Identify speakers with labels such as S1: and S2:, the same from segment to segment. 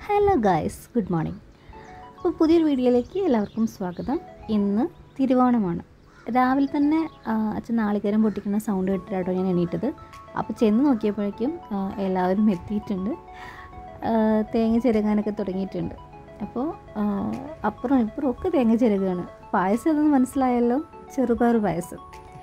S1: hello guys good morning അപ്പോൾ പുതിയൊരു വീഡിയോയിലേക്ക് എല്ലാവർക്കും സ്വാഗതം ഇന്ന് തിരുവോണമാണ് രാവിലെ തന്നെ ആ, അച്ഛൻ നാളികേരം പൊട്ടിക്കുന്ന സൗണ്ട് കേട്ടിട്ടാട്ടോ ഞാൻ എണീറ്റത് അപ്പോൾ ചെന്ന് നോക്കിയപ്പോഴേക്കും ആ, എല്ലാവരും എത്തിയിട്ടുണ്ട് ആ, തേങ്ങ ചിരകാനൊക്കെ തുടങ്ങിയിട്ടുണ്ട് അപ്പോൾ ആ, അപ്പുറം ഇപ്പുറം ഒക്കെ തേങ്ങ ചിരകുകയാണ് പായസം അതെന്ന് മനസ്സിലായല്ലോ ചെറുപയർ പായസം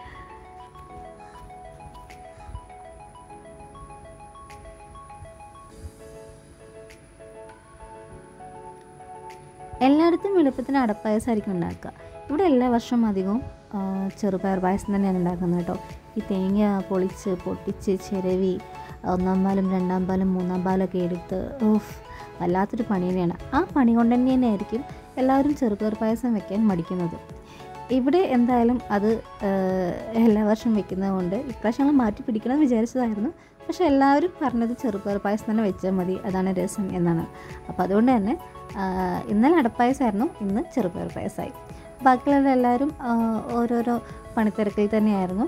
S1: എല്ലായിടത്തും എളുപ്പത്തിന് അടപ്പായസമായിരിക്കും ഉണ്ടാക്കുക ഇവിടെ എല്ലാ വർഷവും അധികവും ആ, ചെറുപയർ പായസം തന്നെയാണ് ഉണ്ടാക്കുന്നത് കേട്ടോ ഈ തേങ്ങ പൊളിച്ച് പൊട്ടിച്ച് ചിരവി ഒന്നാം പാലും രണ്ടാം പാലും മൂന്നാം പാലൊക്കെ എടുത്ത് ഓഫ് വല്ലാത്തൊരു പണി തന്നെയാണ് ആ പണി കൊണ്ട് തന്നെ തന്നെയായിരിക്കും എല്ലാവരും ചെറുപയർ പായസം വെക്കാൻ മടിക്കുന്നത് ഇവിടെ എന്തായാലും അത് ആ, എല്ലാ വർഷവും വെക്കുന്നത് കൊണ്ട് ഇപ്രാവശ്യം ഞങ്ങൾ മാറ്റി പിടിക്കണമെന്ന് വിചാരിച്ചതായിരുന്നു പക്ഷേ എല്ലാവരും പറഞ്ഞത് ചെറുപയർ പായസം തന്നെ വെച്ചാൽ മതി അതാണ് രസം എന്നാണ് അപ്പോൾ അതുകൊണ്ട് തന്നെ ആ, ഇന്നലെ അടപ്പായസമായിരുന്നു ഇന്ന് ചെറുപയർ പായസമായി ബാക്കിയുള്ള എല്ലാവരും ആ, ഓരോരോ പണിത്തിരക്കിൽ തന്നെയായിരുന്നു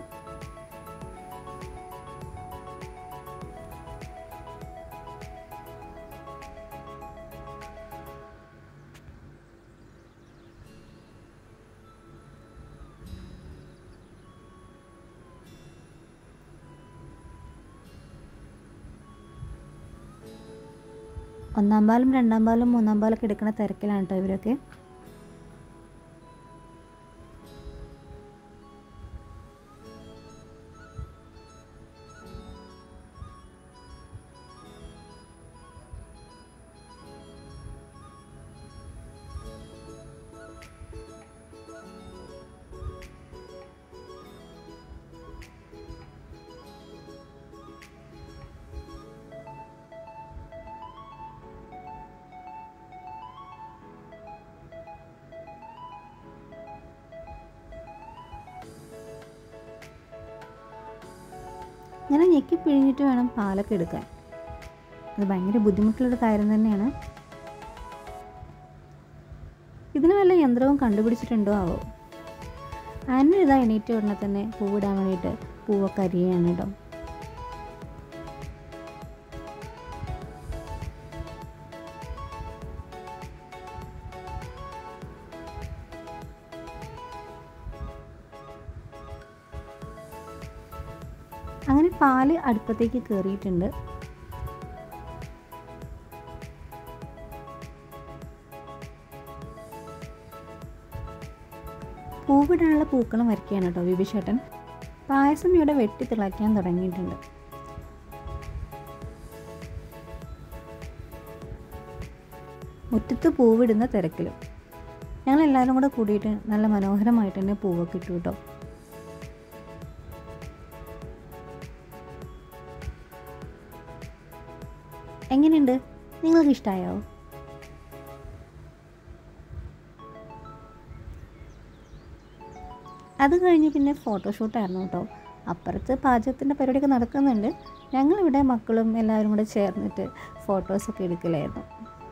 S1: ഒന്നാം പാലും രണ്ടാം പാലും മൂന്നാം പാലൊക്കെ എടുക്കുന്ന തിരക്കിലാണ് കേട്ടോ ഇവരൊക്കെ ഇങ്ങനെ ഞെക്കി പിഴിഞ്ഞിട്ട് വേണം പാലൊക്കെ എടുക്കാൻ അത് ഭയങ്കര ബുദ്ധിമുട്ടുള്ളൊരു കാര്യം തന്നെയാണ് ഇതിന് വല്ല യന്ത്രവും കണ്ടുപിടിച്ചിട്ടുണ്ടോ ആവോ ആനും ഇതാ എണീറ്റ് ഉടനെ തന്നെ പൂവിടാൻ വേണ്ടിയിട്ട് പൂവൊക്കെ അരിയാണ് കേട്ടോ അങ്ങനെ പാല് അടുപ്പത്തേക്ക് കയറിയിട്ടുണ്ട് പൂവിടാനുള്ള പൂക്കളം വരയ്ക്കുകയാണ് കേട്ടോ വിഭിഷേട്ടൻ പായസം ഇവിടെ വെട്ടി തിളയ്ക്കാൻ തുടങ്ങിയിട്ടുണ്ട് മുറ്റത്ത് പൂവിടുന്ന തിരക്കിലും ഞങ്ങൾ എല്ലാവരും കൂടെ കൂടിയിട്ട് നല്ല മനോഹരമായിട്ട് തന്നെ പൂവൊക്കെ ഇട്ടു കേട്ടോ എങ്ങനെയുണ്ട് നിങ്ങൾക്ക് ഇഷ്ടമായോ അത് കഴിഞ്ഞ് പിന്നെ ഫോട്ടോഷൂട്ടായിരുന്നു കേട്ടോ അപ്പുറത്ത് പാചകത്തിൻ്റെ പരിപാടിയൊക്കെ നടക്കുന്നുണ്ട് ഞങ്ങളിവിടെ മക്കളും എല്ലാവരും കൂടെ ചേർന്നിട്ട് ഫോട്ടോസൊക്കെ എടുക്കലായിരുന്നു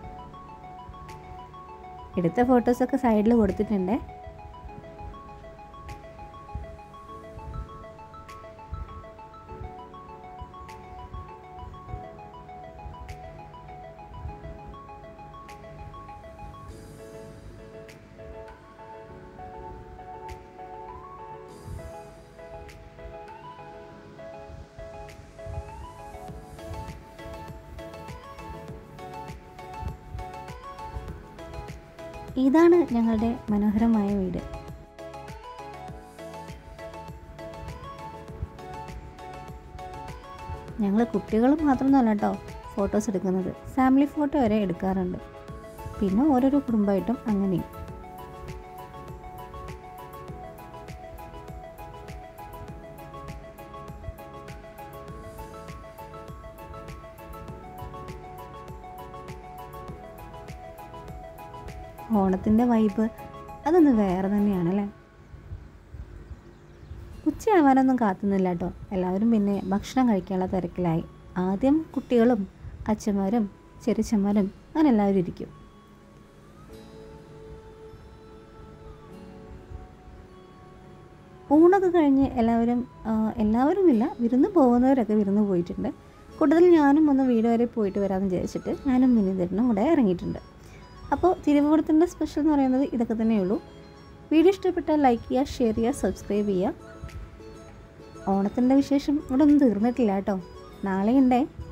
S1: എടുത്ത ഫോട്ടോസൊക്കെ സൈഡിൽ കൊടുത്തിട്ടുണ്ട് ഇതാണ് ഞങ്ങളുടെ മനോഹരമായ വീട് ഞങ്ങൾ കുട്ടികൾ മാത്രമൊന്നുമല്ല കേട്ടോ ഫോട്ടോസ് എടുക്കുന്നത് ഫാമിലി ഫോട്ടോ വരെ എടുക്കാറുണ്ട് പിന്നെ ഓരോരോ കുടുംബമായിട്ടും അങ്ങനെയും ഓണത്തിൻ്റെ വൈബ് അതൊന്ന് വേറെ തന്നെയാണല്ലേ ഉച്ചയാവാനൊന്നും കാത്തുന്നില്ല കേട്ടോ എല്ലാവരും പിന്നെ ഭക്ഷണം കഴിക്കാനുള്ള തിരക്കിലായി ആദ്യം കുട്ടികളും അച്ഛന്മാരും ചെറിച്ചന്മാരും അങ്ങനെ എല്ലാവരും ഇരിക്കും ഊണൊക്കെ കഴിഞ്ഞ് എല്ലാവരും ആ, എല്ലാവരുമില്ല വിരുന്ന് പോകുന്നവരൊക്കെ വിരുന്ന് പോയിട്ടുണ്ട് കൂടുതൽ ഞാനും ഒന്ന് വീട് വരെ പോയിട്ട് വരാമെന്ന് വിചാരിച്ചിട്ട് ഞാനും വിനീതേട്ടനും കൂടെ ഇറങ്ങിയിട്ടുണ്ട് അപ്പോൾ തിരുവോണത്തിൻ്റെ സ്പെഷ്യൽ എന്ന് പറയുന്നത് ഇതൊക്കെ തന്നെയുള്ളൂ വീഡിയോ ഇഷ്ടപ്പെട്ടാൽ ലൈക്ക് ചെയ്യുക ഷെയർ ചെയ്യുക സബ്സ്ക്രൈബ് ചെയ്യുക ഓണത്തിൻ്റെ വിശേഷം ഇവിടെ ഒന്നും തീർന്നിട്ടില്ല കേട്ടോ നാളെ ഉണ്ടേ